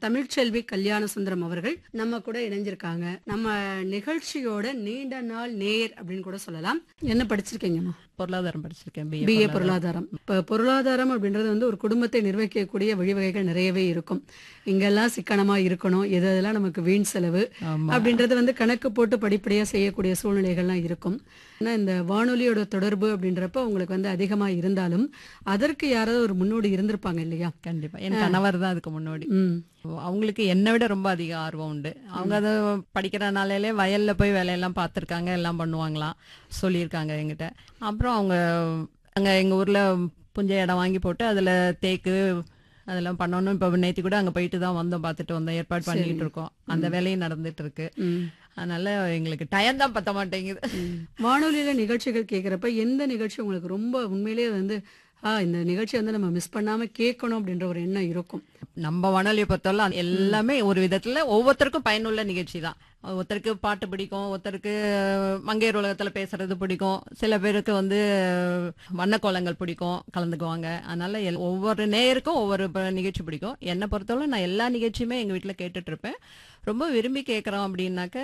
தமிழ்ச்செல்வி கல்யாண சுந்தரம் அவர்கள் நம்ம கூட இணைஞ்சிருக்காங்க நம்ம நிகழ்ச்சியோட நீண்ட நாள் நேர் அப்படின்னு கூட சொல்லலாம் என்ன படிச்சிருக்கீங்கம்மா பொருளாதாரம் படிச்சிருக்கேன் பிஏ பிஏ பொருளாதாரம் இப்ப பொருளாதாரம் அப்படின்றது வந்து ஒரு குடும்பத்தை நிர்வகிக்கக்கூடிய வழிவகைகள் நிறையவே இருக்கும் இங்கெல்லாம் சிக்கனமா இருக்கணும் எது எதெல்லாம் நமக்கு வீண் செலவு ஆமா அப்படின்றது வந்து கணக்கு போட்டு படிப்படியா செய்யக்கூடிய சூழ்நிலைகள்லாம் இருக்கும் ஆனா இந்த வானொலியோட தொடர்பு அப்படின்றப்ப உங்களுக்கு வந்து அதிகமா இருந்தாலும் அதற்கு யாராவது ஒரு முன்னோடி இருந்திருப்பாங்க இல்லையா கண்டிப்பா என் கணவர் தான் அதுக்கு முன்னாடி ம் அவங்களுக்கு என்னை விட ரொம்ப அதிக ஆர்வம் உண்டு அவங்க அதை படிக்கிற நாளையிலே வயல்ல போய் வேலையெல்லாம் பார்த்துருக்காங்க எல்லாம் பண்ணுவாங்களாம் சொல்லியிருக்காங்க என்கிட்ட அப்புறம் அவங்க அங்க எங்க ஊர்ல புஞ்ச இடம் வாங்கி போட்டு அதுல தேக்கு அதெல்லாம் பண்ணணும் இப்போ நேத்தி கூட அங்க போயிட்டு தான் வந்தோம் பார்த்துட்டு வந்தோம் ஏற்பாடு பண்ணிட்டு இருக்கோம் அந்த வேலையும் நடந்துட்டு இருக்கு ம் அதனால எங்களுக்கு டயம் தான் பத்த மாட்டேங்குது வானொலியில நிகழ்ச்சிகள் கேட்குறப்ப எந்த நிகழ்ச்சி உங்களுக்கு ரொம்ப உண்மையிலேயே வந்து ஆ இந்த நிகழ்ச்சி வந்து நம்ம மிஸ் பண்ணாம கேட்கணும் அப்படின்ற ஒரு எண்ணம் இருக்கும் நம்ம வானொலியை பொறுத்தவரை எல்லாமே ஒரு விதத்துல ஒவ்வொருத்தருக்கும் பயனுள்ள நிகழ்ச்சி தான் ஒருத்தருக்கு பாட்டு பிடிக்கும் ஒருத்தருக்கு மங்கையர் உலகத்துல பேசுறது பிடிக்கும் சில பேருக்கு வந்து வண்ணக்கோலங்கள் பிடிக்கும் கலந்துக்குவாங்க அதனால எல்- ஒவ்வொரு நேயருக்கும் ஒவ்வொரு ப- நிகழ்ச்சி பிடிக்கும் என்னை பொறுத்தவரை நான் எல்லா நிகழ்ச்சியுமே எங்க வீட்டுல கேட்டுட்டு இருப்பேன் ரொம்ப விரும்பி கேட்குறோம் அப்படின்னாக்க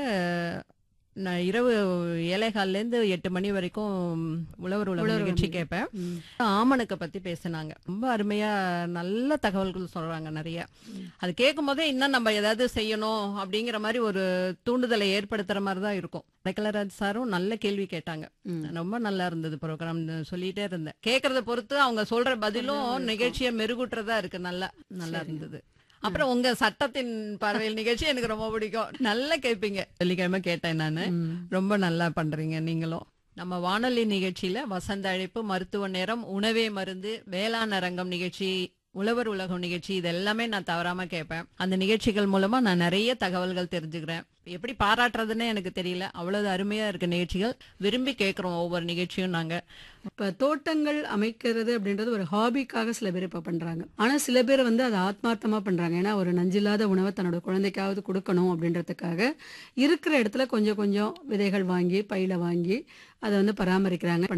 நான் இரவு ஏழைகால்ல இருந்து எட்டு மணி வரைக்கும் உழவர் உழவர் உழவர் நிகழ்ச்சி உலகம். கேட்பேன் ம். ஆமணக்கை பத்தி பேசுனாங்க ரொம்ப அருமையா நல்ல தகவல்கள் சொல்றாங்க நிறைய அது கேட்கும் போதே இன்னும் நம்ம ஏதாவது செய்யணும் அப்படிங்கிற மாதிரி ஒரு தூண்டுதலை ஏற்படுத்துற மாதிரி தான் இருக்கும் ரெக்கலராஜ் சாரும் நல்ல கேள்வி கேட்டாங்க ம். ரொம்ப நல்லா இருந்தது ப்ரோக்ராம் சொல்லிட்டே இருந்தேன் கேட்கறத பொறுத்து அவங்க சொல்ற பதிலும் நிகழ்ச்சியை மெருகூட்டுறதா இருக்கு நல்லா நல்லா சரி. இருந்தது அப்புறம் உங்க சட்டத்தின் பார்வையில் நிகழ்ச்சி எனக்கு ரொம்ப பிடிக்கும் நல்லா கேட்பீங்க வெள்ளிக்கிழமை கேட்டேன் நானு ம். ரொம்ப நல்லா பண்றீங்க நீங்களும் நம்ம வானொலி நிகழ்ச்சியில வசந்த அழைப்பு மருத்துவ நேரம் உணவே மருந்து வேளாண் அரங்கம் நிகழ்ச்சி உழவர் உலகம் நிகழ்ச்சி இது எல்லாமே நான் தவறாம கேட்பேன் அந்த நிகழ்ச்சிகள் மூலமா நான் நிறைய தகவல்கள் தெரிஞ்சுக்கிறேன் எப்படி பாராட்டுறதுன்னே எனக்கு தெரியல அவ்வளவு அருமையா இருக்கு நிகழ்ச்சிகள் விரும்பி கேட்கிறோம் ஒவ்வொரு நிகழ்ச்சியும் நாங்க இப்ப தோட்டங்கள் அமைக்கிறது அப்படின்றது ஒரு ஹாபிக்காக சில பேர் இப்ப பண்றாங்க ஆனா சில பேர் வந்து அதை ஆத்மார்த்தமா பண்றாங்க ஏன்னா ஒரு நஞ்சில்லாத உணவை தன்னோட குழந்தைக்காவது கொடுக்கணும் அப்படின்றதுக்காக இருக்கிற இடத்துல கொஞ்சம் கொஞ்சம் விதைகள் வாங்கி பையில வாங்கி அதை வந்து பராமரிக்கிறாங்க